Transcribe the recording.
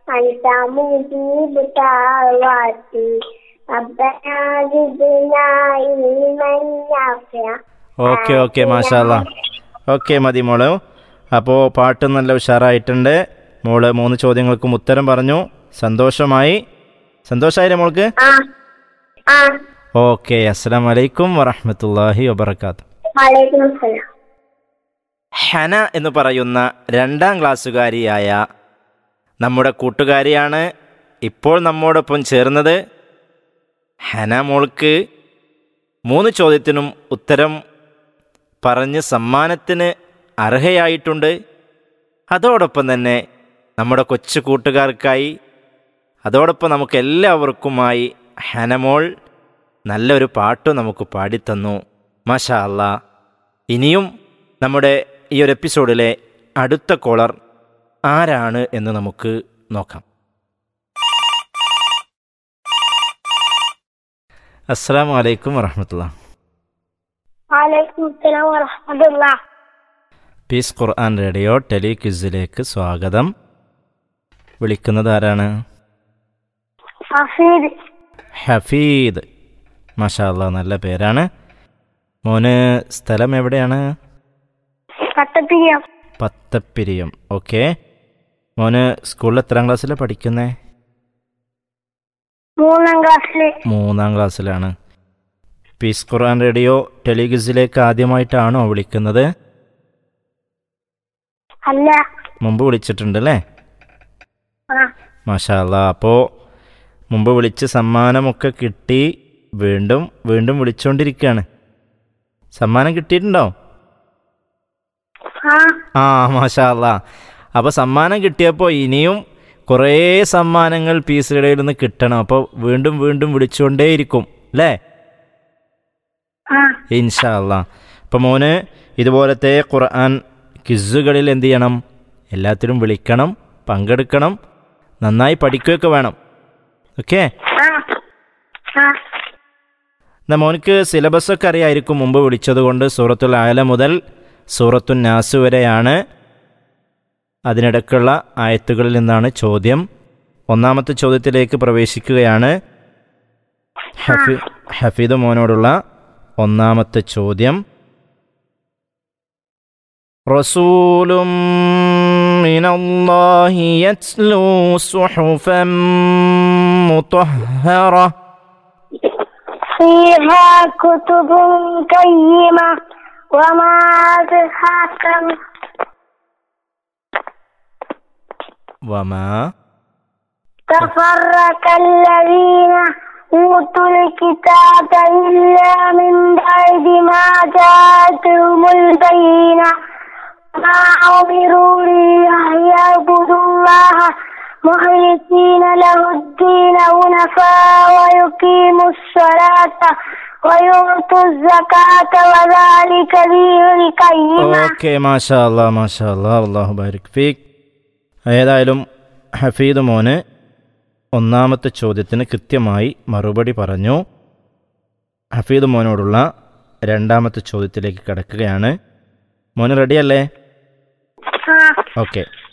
أنت مجيب دعواتي ربنا زدنا علما نافعا okay okay മാഷാല്ല okay മതി മോള് അപ്പോൾ പാട്ട് നല്ല ഉഷാറായിട്ടുണ്ട് മോള് മൂന്ന് ചോദ്യങ്ങൾക്കും ഉത്തരം പറഞ്ഞു സന്തോഷമായി സന്തോഷമായില്ലേ മോൾക്ക് آه آه ഓക്കെ അസ്സാം വലൈക്കും വറഹമത്തല്ലാഹി വബർക്കാത്തു وعليكم السلام ഹന എന്ന് പറയുന്ന രണ്ടാം ക്ലാസ്സുകാരിയായ നമ്മുടെ കൂട്ടുകാരിയാണ് ഇപ്പോൾ നമ്മോടൊപ്പം ചേർന്നത് ഹന മോൾക്ക് മൂന്ന് ചോദ്യത്തിനും ഉത്തരം പറഞ്ഞ് സമ്മാനത്തിന് അർഹയായിട്ടുണ്ട് അതോടൊപ്പം തന്നെ നമ്മുടെ കൊച്ചു കൂട്ടുകാർക്കായി അതോടൊപ്പം നമുക്ക് എല്ലാവർക്കുമായി ഹനമോൾ നല്ലൊരു പാട്ട് നമുക്ക് പാടിത്തന്നു മാഷാ അല്ലാ ഇനിയും നമ്മുടെ ഈ ഒരു എപ്പിസോഡിലെ അടുത്ത കോളർ ആരാണ് എന്ന് നമുക്ക് നോക്കാം അസ്സാം വലൈക്കും വറഹമത്തുള്ള وعليكم السلام ورحمة الله പീസ് ഖുർആൻ റേഡിയോ ടെലി ക്വിസിലേക്ക് സ്വാഗതം വിളിക്കുന്നത് ആരാണ് حفيظ ഹഫീദ് മാഷാ അല്ലാ നല്ല പേരാണ് മോന് സ്ഥലം എവിടെയാണ് പത്തപ്പിരിയം പത്തപ്പിരിയം ഓക്കെ മോന് സ്കൂളിൽ എത്രാം ക്ലാസ്സിലാണ് പഠിക്കുന്നത് മൂന്നാം ക്ലാസ്സില് മൂന്നാം ക്ലാസ്സിലാണ് പീസ് ഖുർആൻ റേഡിയോ ടെലിഗസിലേക്ക് ആദ്യമായിട്ടാണോ വിളിക്കുന്നത് അല്ല മുമ്പ് വിളിച്ചിട്ടുണ്ട് അല്ലേ ആ മാഷാ അല്ലാ അപ്പോൾ മുമ്പ് വിളിച്ച് സമ്മാനമൊക്കെ കിട്ടി വീണ്ടും വീണ്ടും വിളിച്ചുകൊണ്ടിരിക്കുകയാണ് സമ്മാനം കിട്ടിയിട്ടുണ്ടോ ആ ആ മാഷാ അല്ലാ അപ്പോൾ സമ്മാനം കിട്ടിയപ്പോൾ ഇനിയും കുറേ സമ്മാനങ്ങൾ പീസ് ഇടയിൽ നിന്ന് കിട്ടണം അപ്പോൾ വീണ്ടും വീണ്ടും വിളിച്ചുകൊണ്ടേയിരിക്കും അല്ലേ ആ ഇൻഷാ അല്ലാ അപ്പം മോന് ഇതുപോലത്തെ ഖുർആൻ ക്വിസുകളിൽ എന്ത് ചെയ്യണം എല്ലാത്തിലും വിളിക്കണം പങ്കെടുക്കണം നന്നായി പഠിക്കുകയൊക്കെ വേണം ഓക്കെ ആ ആ എന്നാൽ മോനിക്ക് സിലബസൊക്കെ അറിയായിരിക്കും മുമ്പ് വിളിച്ചത് കൊണ്ട് സൂറത്തുൽ ആല മുതൽ സൂറത്തുൽ നാസ് വരെയാണ് അതിനിടയ്ക്കുള്ള ആയത്തുകളിൽ നിന്നാണ് ചോദ്യം ഒന്നാമത്തെ ചോദ്യത്തിലേക്ക് പ്രവേശിക്കുകയാണ് ഹഫി ഹഫീദ് മോനോടുള്ള ഒന്നാമത്തെ ചോദ്യം റസൂലും മിനല്ലാഹി യത്ലൂ സുഹുഫൻ മുطهرة فيها كتب قيمة وما أدراك ما- وما تفرق الذين أوتوا الكتاب إلا من بعد ما جاءتهم البينة ما أمروا ليعبدوا الله مخلصين له الدين حنفاء ويقيموا الصلاة ويؤتوا الزكاة وذلك دين القيمة ഓക്കെ മാഷാ അല്ലാ മാഷാ അല്ലാ അള്ളാഹു ബാരിക് ഫീഖ് ഏതായാലും ഹഫീദ് മോന് ഒന്നാമത്തെ ചോദ്യത്തിന് കൃത്യമായി മറുപടി പറഞ്ഞു ഹഫീദ് മോനോടുള്ള രണ്ടാമത്തെ ചോദ്യത്തിലേക്ക് കിടക്കുകയാണ് മോന് റെഡിയല്ലേ آه. ഓക്കെ